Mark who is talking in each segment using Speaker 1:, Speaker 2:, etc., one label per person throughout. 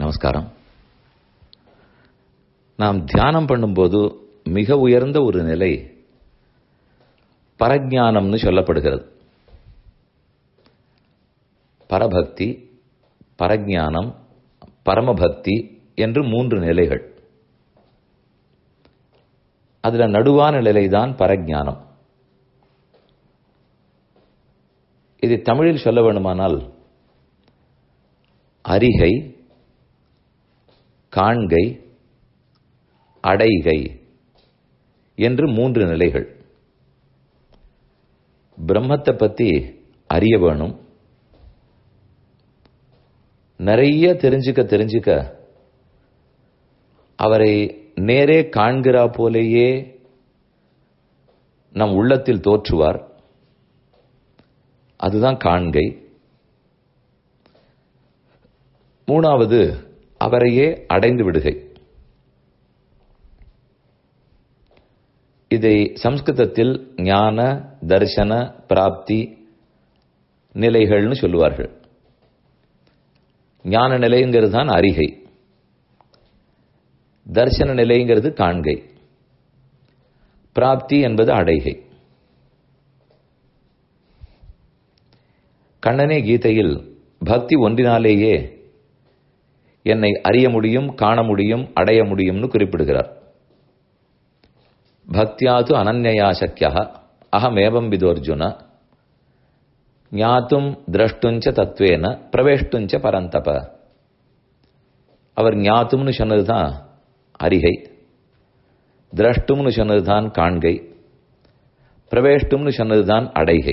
Speaker 1: நமஸ்காரம் நாம் தியானம் பண்ணும்போது மிக உயர்ந்த ஒரு நிலை பரஜானம்னு சொல்லப்படுகிறது பரபக்தி பரஜானம் பரமபக்தி என்று மூன்று நிலைகள் அதுல நடுவான நிலைதான் பரஜானம் இது தமிழில் சொல்ல வேண்டுமானால் அரிகை காண்கை அடைகை என்று மூன்று நிலைகள் பிரம்மத்தை பத்தி அறிய வேணும் நிறைய தெரிஞ்சுக்க தெரிஞ்சுக்க அவரை நேரே காண்கிறா போலேயே நம் உள்ளத்தில் தோற்றுவார் அதுதான் காண்கை மூணாவது அவரையே அடைந்து விடுகை இதை சம்ஸ்கிருதத்தில் ஞான தர்சன பிராப்தி நிலைகள்னு சொல்லுவார்கள் ஞான நிலைங்கிறது தான் அரிகை தர்சன நிலைங்கிறது காண்கை பிராப்தி என்பது அடைகை கண்ணனே கீதையில் பக்தி ஒன்றினாலேயே என்னை அறிய முடியும் காண முடியும் அடைய முடியும்னு குறிப்பிடுகிறார் பக்தியாது அனன்யா சக்கியா அகமேவம் விதோர்ஜுன ஞாத்தும் திரஷ்டுஞ்ச தத்துவேன பிரவேஷ்டுஞ்ச பரந்தப அவர் ஞாத்தும்னு சொன்னதுதான் அரிகை திரஷ்டும்னு சொன்னதுதான் காண்கை பிரவேஷ்டும்னு சொன்னதுதான் அடைகை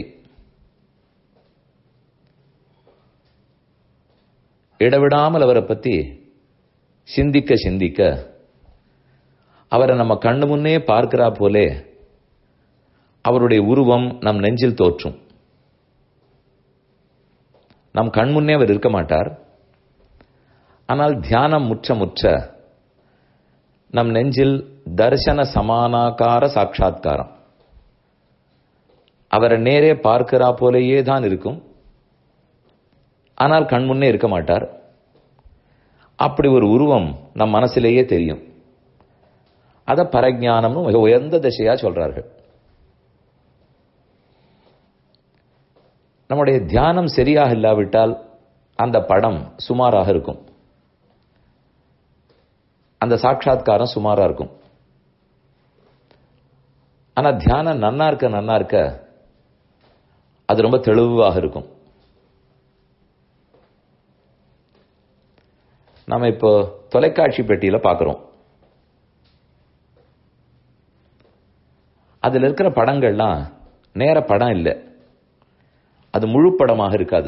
Speaker 1: இடவிடாமல் அவரை பத்தி சிந்திக்க சிந்திக்க அவரை நம்ம கண்ணு முன்னே பார்க்கிறா போலே அவருடைய உருவம் நம் நெஞ்சில் தோற்றும் நம் கண் முன்னே அவர் இருக்க மாட்டார் ஆனால் தியானம் முற்ற முற்ற நம் நெஞ்சில் தர்சன சமானாகார சாட்சா்காரம் அவரை நேரே பார்க்கிறா போலேயே தான் இருக்கும் ஆனால் கண் முன்னே இருக்க மாட்டார் அப்படி ஒரு உருவம் நம் மனசிலேயே தெரியும் அத பரஜானம்னு மிக உயர்ந்த திசையா சொல்றார்கள் நம்முடைய தியானம் சரியாக இல்லாவிட்டால் அந்த படம் சுமாராக இருக்கும் அந்த சாட்சா்காரம் சுமாரா இருக்கும் ஆனா தியானம் நன்னா இருக்க நன்னா இருக்க அது ரொம்ப தெளிவாக இருக்கும் நம்ம இப்போ தொலைக்காட்சி பெட்டியில பார்க்கிறோம் அதுல இருக்கிற படங்கள்லாம் நேர படம் இல்லை அது முழு படமாக இருக்காது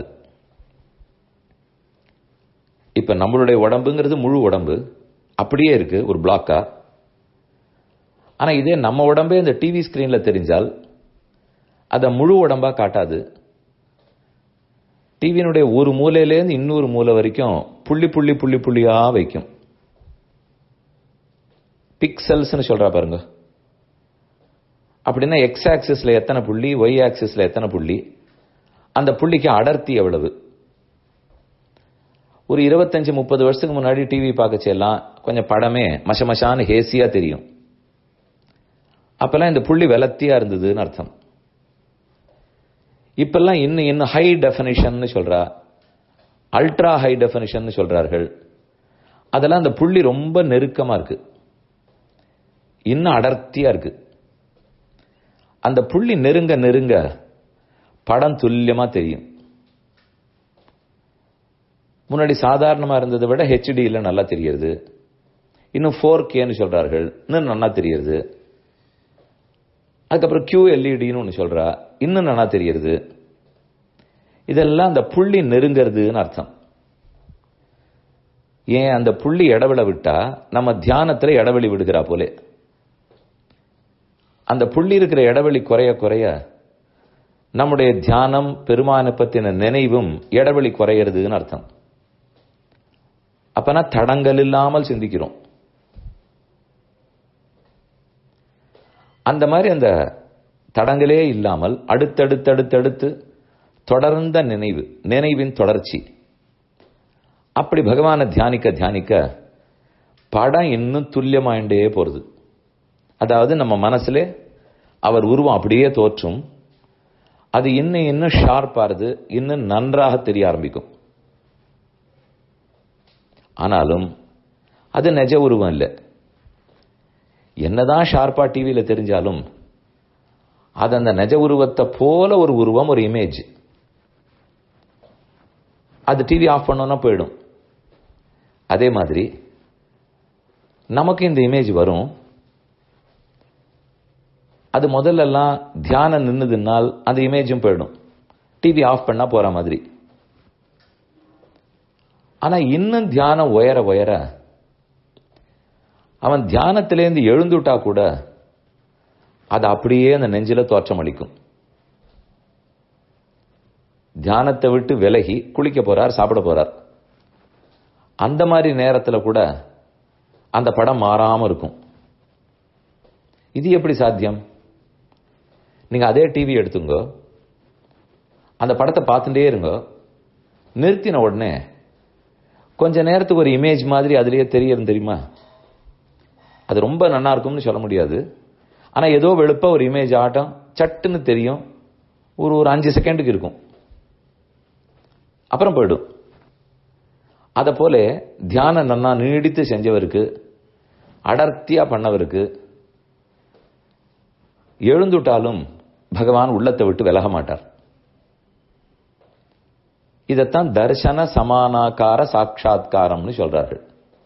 Speaker 1: இப்ப நம்மளுடைய உடம்புங்கிறது முழு உடம்பு அப்படியே இருக்கு ஒரு பிளாக்கா ஆனா இதே நம்ம உடம்பே இந்த டிவி ஸ்கிரீன்ல தெரிஞ்சால் அதை முழு உடம்பா காட்டாது டிவியினுடைய ஒரு மூலையிலேருந்து இன்னொரு மூலை வரைக்கும் புள்ளி புள்ளி புள்ளி புள்ளியா வைக்கும் பிக்சல்ஸ்னு சொல்றா பாருங்க அப்படின்னா எக்ஸ் ஆக்சிஸ்ல எத்தனை புள்ளி ஒய் ஆக்சிஸ்ல எத்தனை புள்ளி அந்த புள்ளிக்கு அடர்த்தி எவ்வளவு ஒரு இருபத்தஞ்சு முப்பது வருஷத்துக்கு முன்னாடி டிவி பார்க்க செல்லாம் கொஞ்சம் படமே மசமசான்னு ஹேசியா தெரியும் அப்பெல்லாம் இந்த புள்ளி வெலத்தியா இருந்ததுன்னு அர்த்தம் இப்பெல்லாம் இன்னும் இன்னும் ஹை டெஃபினிஷன் சொல்றா அல்ட்ரா ஹை டெஃபினிஷன் சொல்றார்கள் அதெல்லாம் அந்த புள்ளி ரொம்ப நெருக்கமா இருக்கு இன்னும் அடர்த்தியா இருக்கு அந்த புள்ளி நெருங்க நெருங்க படம் துல்லியமா தெரியும் முன்னாடி சாதாரணமா இருந்ததை விட ஹெச்டியில் நல்லா தெரியுது இன்னும் ஃபோர் கேன்னு சொல்றார்கள் இன்னும் நல்லா தெரியுது அதுக்கப்புறம் கியூ எல்இடின்னு ஒன்று சொல்றா இன்னும் நல்லா தெரியுது இதெல்லாம் அந்த புள்ளி நெருங்கிறதுன்னு அர்த்தம் ஏன் அந்த புள்ளி இடவிட விட்டா நம்ம தியானத்துல இடவெளி விடுகிறா போலே அந்த புள்ளி இருக்கிற இடவெளி குறைய குறைய நம்முடைய தியானம் பெருமானை பத்தின நினைவும் இடவெளி குறையிறதுன்னு அர்த்தம் அப்பனா தடங்கள் இல்லாமல் சிந்திக்கிறோம் அந்த மாதிரி அந்த தடங்களே இல்லாமல் அடுத்தடுத்தடுத்தடுத்து தொடர்ந்த நினைவு நினைவின் தொடர்ச்சி அப்படி பகவானை தியானிக்க தியானிக்க படம் இன்னும் துல்லியமாயிண்டே போறது அதாவது நம்ம மனசுல அவர் உருவம் அப்படியே தோற்றும் அது இன்னும் இன்னும் ஷார்ப்பாருது இன்னும் நன்றாக தெரிய ஆரம்பிக்கும் ஆனாலும் அது நிஜ உருவம் இல்லை என்னதான் ஷார்ப்பா டிவியில தெரிஞ்சாலும் அது அந்த நிஜ உருவத்தை போல ஒரு உருவம் ஒரு இமேஜ் அது டிவி ஆஃப் பண்ணோன்னா போயிடும் அதே மாதிரி நமக்கு இந்த இமேஜ் வரும் அது முதல்லலாம் தியானம் நின்னுதுனால் அந்த இமேஜும் போயிடும் டிவி ஆஃப் பண்ணா போற மாதிரி ஆனா இன்னும் தியானம் உயர உயர அவன் தியானத்திலேருந்து எழுந்துட்டா கூட அது அப்படியே அந்த நெஞ்சில தோற்றம் அளிக்கும் தியானத்தை விட்டு விலகி குளிக்க போறார் சாப்பிட போறார் அந்த மாதிரி நேரத்துல கூட அந்த படம் மாறாம இருக்கும் இது எப்படி சாத்தியம் நீங்க அதே டிவி எடுத்துங்க அந்த படத்தை பார்த்துட்டே இருங்க நிறுத்தின உடனே கொஞ்ச நேரத்துக்கு ஒரு இமேஜ் மாதிரி அதுலயே தெரியும் தெரியுமா அது ரொம்ப நல்லா இருக்கும்னு சொல்ல முடியாது ஆனா ஏதோ வெளுப்பா ஒரு இமேஜ் ஆட்டம் சட்டுன்னு தெரியும் ஒரு ஒரு அஞ்சு செகண்டுக்கு இருக்கும் அப்புறம் போயிடும் அத போல தியானம் நன்னா நீடித்து செஞ்சவருக்கு அடர்த்தியா பண்ணவருக்கு எழுந்துட்டாலும் பகவான் உள்ளத்தை விட்டு விலக மாட்டார் இதத்தான் தர்சன சமானாக்கார சாட்சா்காரம்னு சொல்றார்கள்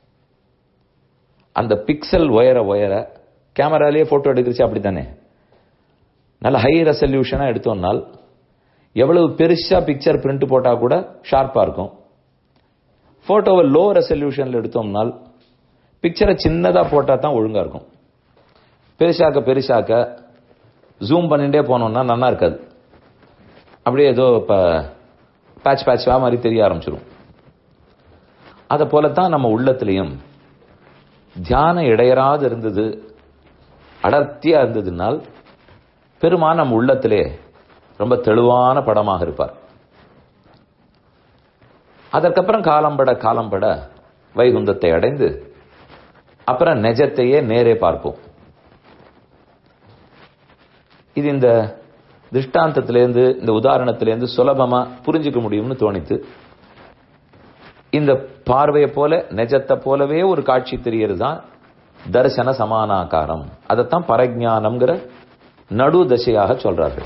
Speaker 1: அந்த பிக்சல் உயர உயர கேமராலேயே போட்டோ எடுக்கிறச்சு அப்படித்தானே நல்ல ஹை ரெசல்யூஷனா எடுத்தோம்னால் எவ்வளவு பெருசா பிக்சர் பிரிண்ட் போட்டா கூட ஷார்ப்பா இருக்கும் போட்டோவை லோ ரெசல்யூஷன்ல எடுத்தோம்னால் பிக்சரை சின்னதா போட்டா தான் ஒழுங்கா இருக்கும் பெருசாக்க பெருசாக்க ஜூம் பண்ணிட்டே போனோம்னா நல்லா இருக்காது அப்படியே ஏதோ இப்ப பேட்ச் பேட்சா மாதிரி தெரிய ஆரம்பிச்சிடும் அதை போலத்தான் நம்ம உள்ளத்திலையும் தியானம் இடையராது இருந்தது அடர்த்தியா இருந்ததுனால் பெருமான் நம்ம உள்ளத்திலே ரொம்ப தெளிவான படமாக இருப்பார் அதற்கப்புறம் காலம்பட காலம்பட வைகுந்தத்தை அடைந்து அப்புறம் நெஜத்தையே நேரே பார்ப்போம் இது இந்த திருஷ்டாந்தத்திலேருந்து இந்த உதாரணத்திலேருந்து சுலபமா புரிஞ்சுக்க முடியும்னு தோணித்து இந்த பார்வையை போல நெஜத்தை போலவே ஒரு காட்சி தெரியறது தான் தரிசன சமானாகாரம் அதைத்தான் பரஜானம்ங்கிற நடு தசையாக சொல்றார்கள்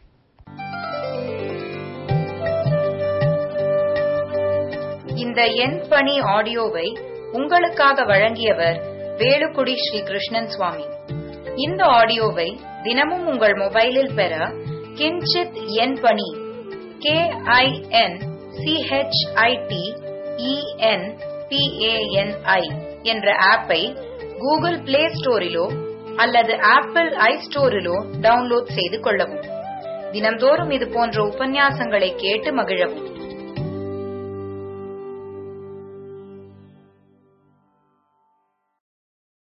Speaker 2: இந்த எண் பணி ஆடியோவை உங்களுக்காக வழங்கியவர் வேலுக்குடி ஸ்ரீ கிருஷ்ணன் சுவாமி இந்த ஆடியோவை தினமும் உங்கள் மொபைலில் பெற கிஞ்சித் எண் பணி கே ஐ என் சிஹெச்ஐடி இஎன் பிஏஎன்ஐ என்ற ஆப்பை கூகுள் பிளே ஸ்டோரிலோ அல்லது ஆப்பிள் ஐ ஸ்டோரிலோ டவுன்லோட் செய்து கொள்ளவும் தினம்தோறும் இது போன்ற உபன்யாசங்களை கேட்டு மகிழவும்